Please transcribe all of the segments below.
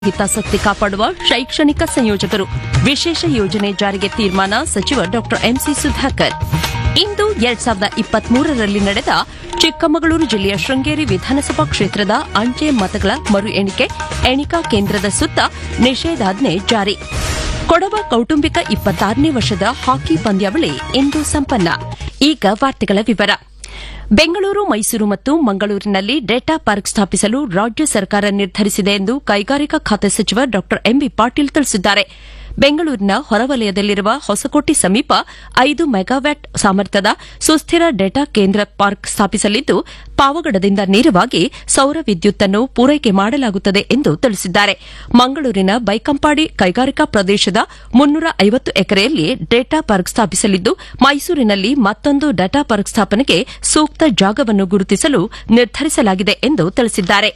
ಹಿತಾಸಕ್ತಿ ಕಾಪಾಡುವ ಶೈಕ್ಷಣಿಕ ಸಂಯೋಜಕರು ವಿಶೇಷ ಯೋಜನೆ ಜಾರಿಗೆ ತೀರ್ಮಾನ ಸಚಿವ ಡಾ ಎಂಸಿ ಸುಧಾಕರ್ ಇಂದು ಎರಡ್ ಸಾವಿರದ ಇಪ್ಪತ್ಮೂರರಲ್ಲಿ ನಡೆದ ಚಿಕ್ಕಮಗಳೂರು ಜಿಲ್ಲೆಯ ಶೃಂಗೇರಿ ವಿಧಾನಸಭಾ ಕ್ಷೇತ್ರದ ಅಂಚೆ ಮತಗಳ ಮರು ಎಣಿಕೆ ಎಣಿಕಾ ಕೇಂದ್ರದ ಸುತ್ತ ನಿಷೇಧಾಜ್ಞೆ ಜಾರಿ ಕೊಡವ ಕೌಟುಂಬಿಕ ಇಪ್ಪತ್ತಾರನೇ ವರ್ಷದ ಹಾಕಿ ಪಂದ್ಯಾವಳಿ ಇಂದು ಸಂಪನ್ನ ಈಗ ವಾರ್ತೆಗಳ ವಿವರ ಬೆಂಗಳೂರು ಮೈಸೂರು ಮತ್ತು ಮಂಗಳೂರಿನಲ್ಲಿ ಡೇಟಾ ಪಾರ್ಕ್ ಸ್ಥಾಪಿಸಲು ರಾಜ್ಯ ಸರ್ಕಾರ ನಿರ್ಧರಿಸಿದೆ ಎಂದು ಕೈಗಾರಿಕಾ ಖಾತೆ ಸಚಿವ ಡಾ ಎಂಬಿ ಪಾಟೀಲ್ ತಿಳಿಸಿದ್ದಾರೆ ಬೆಂಗಳೂರಿನ ಹೊರವಲಯದಲ್ಲಿರುವ ಹೊಸಕೋಟೆ ಸಮೀಪ ಐದು ಮೆಗಾವ್ಯಾಟ್ ಸಾಮರ್ಥ್ಯದ ಸುಸ್ಥಿರ ಡೇಟಾ ಕೇಂದ್ರ ಪಾರ್ಕ್ ಸ್ಥಾಪಿಸಲಿದ್ದು ಪಾವಗಡದಿಂದ ನೇರವಾಗಿ ಸೌರ ವಿದ್ಯುತ್ ಅನ್ನು ಪೂರೈಕೆ ಮಾಡಲಾಗುತ್ತದೆ ಎಂದು ತಿಳಿಸಿದ್ದಾರೆ ಮಂಗಳೂರಿನ ಬೈಕಂಪಾಡಿ ಕೈಗಾರಿಕಾ ಪ್ರದೇಶದ ಮುನ್ನೂರ ಐವತ್ತು ಎಕರೆಯಲ್ಲಿ ಡೇಟಾ ಪಾರ್ಕ್ ಸ್ಥಾಪಿಸಲಿದ್ದು ಮೈಸೂರಿನಲ್ಲಿ ಮತ್ತೊಂದು ಡೇಟಾ ಪಾರ್ಕ್ ಸ್ಥಾಪನೆಗೆ ಸೂಕ್ತ ಜಾಗವನ್ನು ಗುರುತಿಸಲು ನಿರ್ಧರಿಸಲಾಗಿದೆ ಎಂದು ತಿಳಿಸಿದ್ದಾರೆ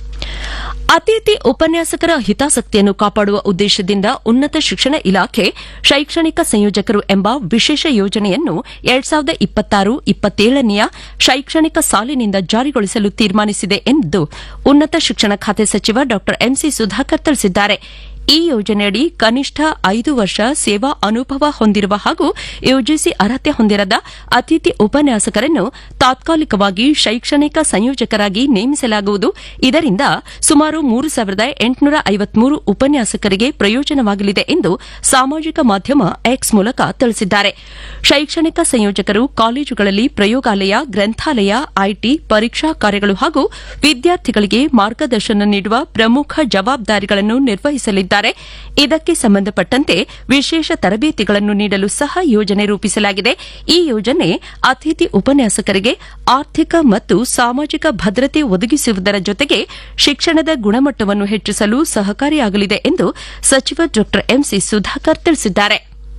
ಅತಿಥಿ ಉಪನ್ಯಾಸಕರ ಹಿತಾಸಕ್ತಿಯನ್ನು ಕಾಪಾಡುವ ಉದ್ದೇಶದಿಂದ ಉನ್ನತ ಶಿಕ್ಷಣ ಇಲಾಖೆ ಶೈಕ್ಷಣಿಕ ಸಂಯೋಜಕರು ಎಂಬ ವಿಶೇಷ ಯೋಜನೆಯನ್ನು ಎರಡ್ ಸಾವಿರದ ಇಪ್ಪತ್ತಾರು ಇಪ್ಪತ್ತೇಳನೆಯ ಶೈಕ್ಷಣಿಕ ಸಾಲಿನಿಂದ ಜಾರಿಗೊಳಿಸಲು ತೀರ್ಮಾನಿಸಿದೆ ಎಂದು ಉನ್ನತ ಶಿಕ್ಷಣ ಖಾತೆ ಸಚಿವ ಡಾ ಎಂಸಿ ಸುಧಾಕರ್ ತಿಳಿಸಿದ್ದಾರೆ ಈ ಯೋಜನೆಯಡಿ ಕನಿಷ್ಠ ಐದು ವರ್ಷ ಸೇವಾ ಅನುಭವ ಹೊಂದಿರುವ ಹಾಗೂ ಯುಜಿಸಿ ಅರ್ಹತೆ ಹೊಂದಿರದ ಅತಿಥಿ ಉಪನ್ಯಾಸಕರನ್ನು ತಾತ್ಕಾಲಿಕವಾಗಿ ಶೈಕ್ಷಣಿಕ ಸಂಯೋಜಕರಾಗಿ ನೇಮಿಸಲಾಗುವುದು ಇದರಿಂದ ಸುಮಾರು ಮೂರು ಸಾವಿರದ ಎಂಟುನೂರ ಐವತ್ಮೂರು ಉಪನ್ಯಾಸಕರಿಗೆ ಪ್ರಯೋಜನವಾಗಲಿದೆ ಎಂದು ಸಾಮಾಜಿಕ ಮಾಧ್ಯಮ ಎಕ್ಸ್ ಮೂಲಕ ತಿಳಿಸಿದ್ದಾರೆ ಶೈಕ್ಷಣಿಕ ಸಂಯೋಜಕರು ಕಾಲೇಜುಗಳಲ್ಲಿ ಪ್ರಯೋಗಾಲಯ ಗ್ರಂಥಾಲಯ ಐಟಿ ಪರೀಕ್ಷಾ ಕಾರ್ಯಗಳು ಹಾಗೂ ವಿದ್ಯಾರ್ಥಿಗಳಿಗೆ ಮಾರ್ಗದರ್ಶನ ನೀಡುವ ಪ್ರಮುಖ ಜವಾಬ್ದಾರಿಗಳನ್ನು ನಿರ್ವಹಿಸಲಿದ್ದಾರೆ ಇದಕ್ಕೆ ಸಂಬಂಧಪಟ್ಟಂತೆ ವಿಶೇಷ ತರಬೇತಿಗಳನ್ನು ನೀಡಲು ಸಹ ಯೋಜನೆ ರೂಪಿಸಲಾಗಿದೆ ಈ ಯೋಜನೆ ಅತಿಥಿ ಉಪನ್ಯಾಸಕರಿಗೆ ಆರ್ಥಿಕ ಮತ್ತು ಸಾಮಾಜಿಕ ಭದ್ರತೆ ಒದಗಿಸುವುದರ ಜೊತೆಗೆ ಶಿಕ್ಷಣದ ಗುಣಮಟ್ಟವನ್ನು ಹೆಚ್ಚಿಸಲು ಸಹಕಾರಿಯಾಗಲಿದೆ ಎಂದು ಸಚಿವ ಡಾ ಎಂಸಿ ಸುಧಾಕರ್ ತಿಳಿಸಿದ್ದಾರೆ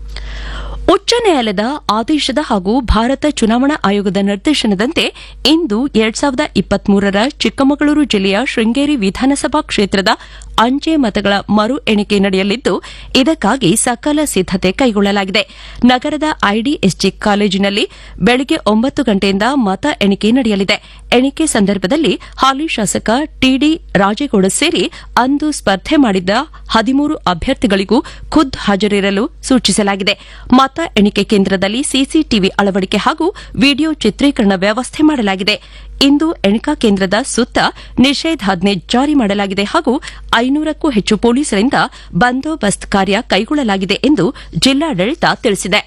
ಉಚ್ಚ ನ್ಯಾಯಾಲಯದ ಆದೇಶದ ಹಾಗೂ ಭಾರತ ಚುನಾವಣಾ ಆಯೋಗದ ನಿರ್ದೇಶನದಂತೆ ಇಂದು ಎರಡ್ ಸಾವಿರದ ಇಪ್ಪತ್ಮೂರರ ಚಿಕ್ಕಮಗಳೂರು ಜಿಲ್ಲೆಯ ಶೃಂಗೇರಿ ವಿಧಾನಸಭಾ ಕ್ಷೇತ್ರದ ಅಂಚೆ ಮತಗಳ ಮರು ಎಣಿಕೆ ನಡೆಯಲಿದ್ದು ಇದಕ್ಕಾಗಿ ಸಕಲ ಸಿದ್ದತೆ ಕೈಗೊಳ್ಳಲಾಗಿದೆ ನಗರದ ಐಡಿಎಸ್ಜಿ ಕಾಲೇಜಿನಲ್ಲಿ ಬೆಳಗ್ಗೆ ಒಂಬತ್ತು ಗಂಟೆಯಿಂದ ಮತ ಎಣಿಕೆ ನಡೆಯಲಿದೆ ಎಣಿಕೆ ಸಂದರ್ಭದಲ್ಲಿ ಹಾಲಿ ಶಾಸಕ ಟಿಡಿ ರಾಜೇಗೌಡ ಸೇರಿ ಅಂದು ಸ್ಪರ್ಧೆ ಮಾಡಿದ್ದ ಹದಿಮೂರು ಅಭ್ಯರ್ಥಿಗಳಿಗೂ ಖುದ್ದು ಹಾಜರಿರಲು ಸೂಚಿಸಲಾಗಿದೆ ಮತ ಎಣಿಕೆ ಕೇಂದ್ರದಲ್ಲಿ ಸಿಸಿಟಿವಿ ಅಳವಡಿಕೆ ಹಾಗೂ ವಿಡಿಯೋ ಚಿತ್ರೀಕರಣ ವ್ಯವಸ್ಥೆ ಮಾಡಲಾಗಿದೆ ಇಂದು ಎಣಿಕಾ ಕೇಂದ್ರದ ಸುತ್ತ ನಿಷೇಧಾಜ್ಞೆ ಜಾರಿ ಮಾಡಲಾಗಿದೆ ಹಾಗೂ ಐನೂರಕ್ಕೂ ಹೆಚ್ಚು ಪೊಲೀಸರಿಂದ ಬಂದೋಬಸ್ತ್ ಕಾರ್ಯ ಕೈಗೊಳ್ಳಲಾಗಿದೆ ಎಂದು ಜಿಲ್ಲಾಡಳಿತ ತಿಳಿಸಿದೆ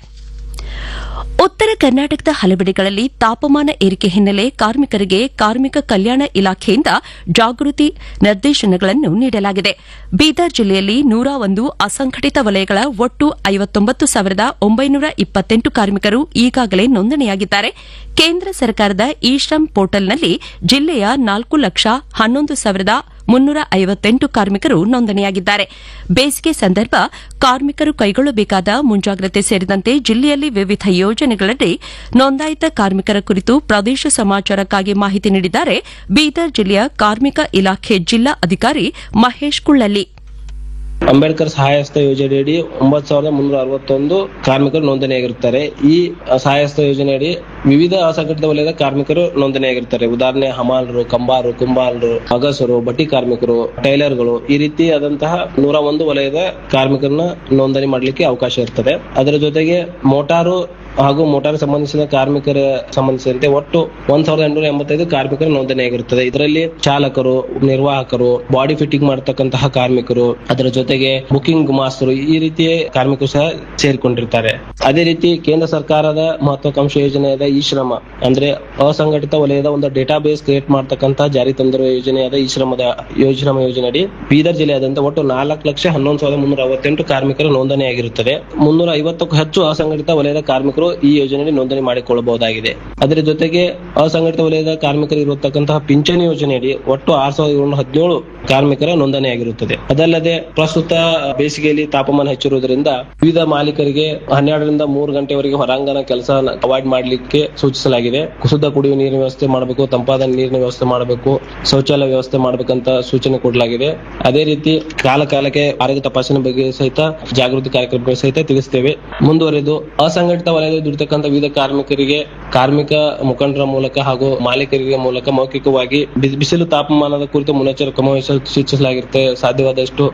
ಉತ್ತರ ಕರ್ನಾಟಕದ ಹಲವೆಡೆಗಳಲ್ಲಿ ತಾಪಮಾನ ಏರಿಕೆ ಹಿನ್ನೆಲೆ ಕಾರ್ಮಿಕರಿಗೆ ಕಾರ್ಮಿಕ ಕಲ್ಯಾಣ ಇಲಾಖೆಯಿಂದ ಜಾಗೃತಿ ನಿರ್ದೇಶನಗಳನ್ನು ನೀಡಲಾಗಿದೆ ಬೀದರ್ ಜಿಲ್ಲೆಯಲ್ಲಿ ನೂರ ಒಂದು ಅಸಂಘಟಿತ ವಲಯಗಳ ಒಟ್ಟು ಐವತ್ತೊಂಬತ್ತು ಸಾವಿರದ ಒಂಬೈನೂರ ಇಪ್ಪತ್ತೆಂಟು ಕಾರ್ಮಿಕರು ಈಗಾಗಲೇ ನೋಂದಣಿಯಾಗಿದ್ದಾರೆ ಕೇಂದ್ರ ಸರ್ಕಾರದ ಇ ಶ್ರಮ್ ಪೋರ್ಟಲ್ನಲ್ಲಿ ಜಿಲ್ಲೆಯ ನಾಲ್ಕು ಲಕ್ಷ ಹನ್ನೊಂದು ಸಾವಿರದ ಮುನ್ನೂರ ಐವತ್ತೆಂಟು ಕಾರ್ಮಿಕರು ನೋಂದಣಿಯಾಗಿದ್ದಾರೆ ಬೇಸಿಗೆ ಸಂದರ್ಭ ಕಾರ್ಮಿಕರು ಕೈಗೊಳ್ಳಬೇಕಾದ ಮುಂಜಾಗ್ರತೆ ಸೇರಿದಂತೆ ಜಿಲ್ಲೆಯಲ್ಲಿ ವಿವಿಧ ಯೋಜನೆಗಳಡಿ ನೋಂದಾಯಿತ ಕಾರ್ಮಿಕರ ಕುರಿತು ಪ್ರದೇಶ ಸಮಾಚಾರಕ್ಕಾಗಿ ಮಾಹಿತಿ ನೀಡಿದ್ದಾರೆ ಬೀದರ್ ಜಿಲ್ಲೆಯ ಕಾರ್ಮಿಕ ಇಲಾಖೆ ಜಿಲ್ಲಾ ಅಧಿಕಾರಿ ಮಹೇಶ್ ಕುಳ್ಳಲ್ಲಿ ಅಂಬೇಡ್ಕರ್ ಸಹಾಯಸ್ತ ಯೋಜನೆಯಡಿ ಒಂಬತ್ತು ಸಾವಿರದ ಮುನ್ನೂರ ಅರವತ್ತೊಂದು ಕಾರ್ಮಿಕರು ನೋಂದಣಿಯಾಗಿರುತ್ತಾರೆ ಈ ಸಹಾಯಸ್ತ ಯೋಜನೆಯಡಿ ವಿವಿಧ ಅಸಂಘಟಿತ ವಲಯದ ಕಾರ್ಮಿಕರು ನೋಂದಣಿಯಾಗಿರ್ತಾರೆ ಉದಾಹರಣೆ ಹಮಾಲರು ಕಂಬಾರು ಕುಂಬಾರರು ಅಗಸರು ಬಟ್ಟಿ ಕಾರ್ಮಿಕರು ಟೈಲರ್ಗಳು ಈ ರೀತಿ ಆದಂತಹ ನೂರ ಒಂದು ವಲಯದ ಕಾರ್ಮಿಕರನ್ನ ನೋಂದಣಿ ಮಾಡಲಿಕ್ಕೆ ಅವಕಾಶ ಇರ್ತದೆ ಅದರ ಜೊತೆಗೆ ಮೋಟಾರು ಹಾಗೂ ಮೋಟಾರ್ ಸಂಬಂಧಿಸಿದ ಕಾರ್ಮಿಕರ ಸಂಬಂಧಿಸಿದಂತೆ ಒಟ್ಟು ಒಂದ್ ಸಾವಿರದ ಎಂಟುನೂರ ಎಂಬತ್ತೈದು ಕಾರ್ಮಿಕರ ನೋಂದಣಿಯಾಗಿರುತ್ತದೆ ಇದರಲ್ಲಿ ಚಾಲಕರು ನಿರ್ವಾಹಕರು ಬಾಡಿ ಫಿಟ್ಟಿಂಗ್ ಮಾಡತಕ್ಕಂತಹ ಕಾರ್ಮಿಕರು ಅದರ ಜೊತೆಗೆ ಬುಕಿಂಗ್ ಮಾಸ್ತರು ಈ ರೀತಿಯ ಕಾರ್ಮಿಕರು ಸಹ ಸೇರಿಕೊಂಡಿರ್ತಾರೆ ಅದೇ ರೀತಿ ಕೇಂದ್ರ ಸರ್ಕಾರದ ಮಹತ್ವಾಕಾಂಕ್ಷಿ ಯೋಜನೆಯಾದ ಈ ಶ್ರಮ ಅಂದ್ರೆ ಅಸಂಘಟಿತ ವಲಯದ ಒಂದು ಡೇಟಾ ಬೇಸ್ ಕ್ರಿಯೇಟ್ ಮಾಡತಕ್ಕಂತಹ ಜಾರಿ ತಂದಿರುವ ಯೋಜನೆಯಾದ ಈ ಶ್ರಮದ ಯೋಜನಾ ಯೋಜನೆಯಡಿ ಬೀದರ್ ಜಿಲ್ಲೆಯಾದಂತ ಒಟ್ಟು ನಾಲ್ಕು ಲಕ್ಷ ಹನ್ನೊಂದು ಸಾವಿರದ ಮುನ್ನೂರ ಅರವತ್ತೆಂಟು ಕಾರ್ಮಿಕರು ನೋಂದಣಿಯಾಗಿರುತ್ತದೆ ಮುನ್ನೂರ ಐವತ್ತಕ್ಕೂ ಹೆಚ್ಚು ಅಸಂಘಟಿತ ವಲಯದ ಕಾರ್ಮಿಕರು ಈ ಯೋಜನೆಯಲ್ಲಿ ನೋಂದಣಿ ಮಾಡಿಕೊಳ್ಳಬಹುದಾಗಿದೆ ಅದರ ಜೊತೆಗೆ ಅಸಂಘಟಿತ ವಲಯದ ಕಾರ್ಮಿಕರು ಇರತಕ್ಕಂತಹ ಪಿಂಚಣಿ ಯೋಜನೆಯಡಿ ಒಟ್ಟು ಆರ್ ಸಾವಿರದ ಏಳ್ನೂರ ಹದಿನೇಳು ಕಾರ್ಮಿಕರ ನೋಂದಣಿಯಾಗಿರುತ್ತದೆ ಅದಲ್ಲದೆ ಪ್ರಸ್ತುತ ಬೇಸಿಗೆಯಲ್ಲಿ ತಾಪಮಾನ ಹೆಚ್ಚಿರುವುದರಿಂದ ವಿವಿಧ ಮಾಲೀಕರಿಗೆ ಹನ್ನೆರಡರಿಂದ ಮೂರು ಗಂಟೆವರೆಗೆ ಹೊರಾಂಗಣ ಕೆಲಸ ಅವಾಯ್ಡ್ ಮಾಡಲಿಕ್ಕೆ ಸೂಚಿಸಲಾಗಿದೆ ಶುದ್ಧ ಕುಡಿಯುವ ನೀರಿನ ವ್ಯವಸ್ಥೆ ಮಾಡಬೇಕು ತಂಪಾದ ನೀರಿನ ವ್ಯವಸ್ಥೆ ಮಾಡಬೇಕು ಶೌಚಾಲಯ ವ್ಯವಸ್ಥೆ ಮಾಡಬೇಕಂತ ಸೂಚನೆ ಕೊಡಲಾಗಿದೆ ಅದೇ ರೀತಿ ಕಾಲ ಕಾಲಕ್ಕೆ ಆರೋಗ್ಯ ತಪಾಸಣೆ ಬಗ್ಗೆ ಸಹಿತ ಜಾಗೃತಿ ಕಾರ್ಯಕ್ರಮಗಳು ಸಹಿತ ತಿಳಿಸ್ತೇವೆ ಮುಂದುವರೆದು ಅಸಂಘಟಿತ ವಲಯದಲ್ಲಿ ದುಡಿತಕ್ಕಂಥ ವಿವಿಧ ಕಾರ್ಮಿಕರಿಗೆ ಕಾರ್ಮಿಕ ಮುಖಂಡರ ಮೂಲಕ ಹಾಗೂ ಮಾಲೀಕರಿಗೆ ಮೂಲಕ ಮೌಖಿಕವಾಗಿ ಬಿಸಿ- ಬಿಸಿಲು ತಾಪಮಾನದ ಕುರಿತು ಮುನ್ನೆಚ್ಚರಿಕೆ ಕ್ರಮ ವಹಿಸಲು ಸೂಚಿಸಲಾಗಿರುತ್ತೆ ಸಾಧ್ಯವಾದಷ್ಟು